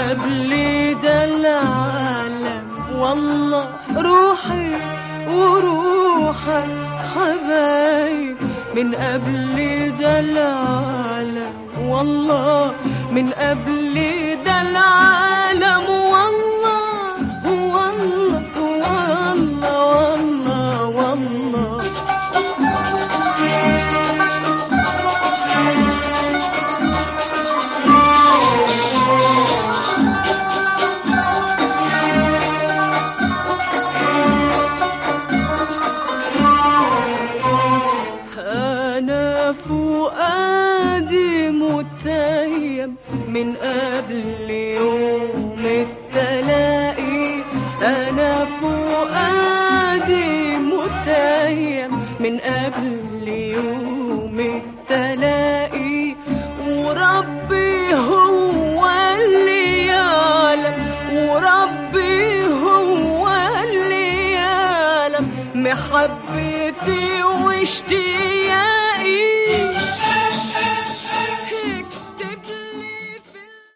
قبل ده العالم والله روحي وروحك حبايب من قبل ده العالم والله من قبل ده العالم والله والله والله والله والله أنا فؤادي متيم من قبل يوم التلاقي أنا فؤادي متيم من قبل يوم التلاقي وربي هو اللي يعلم وربي هو اللي يعلم محبتي واشتياقي